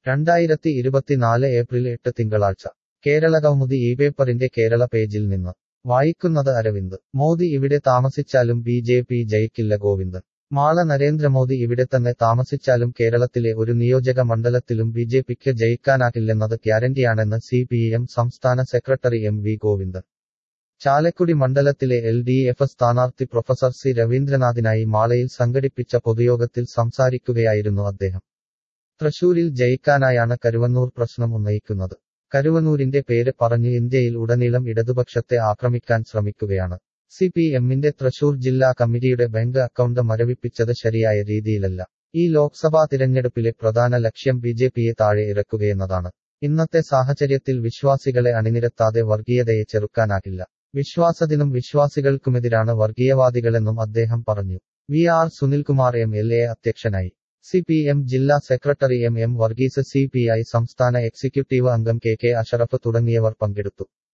രണ്ടായിരത്തി ഇരുപത്തിനാല് ഏപ്രിൽ എട്ട് തിങ്കളാഴ്ച കേരളകൗമുദി ഈ പേപ്പറിന്റെ കേരള പേജിൽ നിന്ന് വായിക്കുന്നത് അരവിന്ദ് മോദി ഇവിടെ താമസിച്ചാലും ബി ജെ പി ജയിക്കില്ല ഗോവിന്ദൻ മാള നരേന്ദ്രമോദി ഇവിടെ തന്നെ താമസിച്ചാലും കേരളത്തിലെ ഒരു നിയോജക മണ്ഡലത്തിലും ബി ജെ പിക്ക് ജയിക്കാനാകില്ലെന്നത് ഗ്യാരണ്ടിയാണെന്ന് സി പി എം സംസ്ഥാന secretary M V Govindan Chalakudy മണ്ഡലത്തിലെ എൽ ഡി എഫ് സ്ഥാനാർത്ഥി പ്രൊഫസർ സി രവീന്ദ്രനാഥിനായി മാളയിൽ സംഘടിപ്പിച്ച പൊതുയോഗത്തിൽ സംസാരിക്കുകയായിരുന്നു അദ്ദേഹം തൃശൂരിൽ ജയിക്കാനായാണ് കരുവന്നൂർ പ്രശ്നം ഉന്നയിക്കുന്നത് കരുവന്നൂരിന്റെ പേര് പറഞ്ഞു ഇന്ത്യയിൽ ഉടനീളം ഇടതുപക്ഷത്തെ ആക്രമിക്കാൻ ശ്രമിക്കുകയാണ് സി പി എമ്മിന്റെ തൃശൂർ ജില്ലാ കമ്മിറ്റിയുടെ ബാങ്ക് അക്കൗണ്ട് മരവിപ്പിച്ചത് ശരിയായ രീതിയിലല്ല ഈ ലോക്സഭാ തിരഞ്ഞെടുപ്പിലെ പ്രധാന ലക്ഷ്യം ബി ജെ പിയെ താഴെ ഇറക്കുകയെന്നതാണ് ഇന്നത്തെ സാഹചര്യത്തിൽ വിശ്വാസികളെ അണിനിരത്താതെ വർഗീയതയെ ചെറുക്കാനാകില്ല വിശ്വാസത്തിനും വിശ്വാസികൾക്കുമെതിരാണ് വർഗീയവാദികളെന്നും അദ്ദേഹം പറഞ്ഞു V R Sunilkumar M L A അധ്യക്ഷനായി സി പി എം ജില്ലാ secretary M M Varghese C P I സംസ്ഥാന എക്സിക്യൂട്ടീവ് അംഗം കെ കെ അഷറഫ് തുടങ്ങിയവർ പങ്കെടുത്തു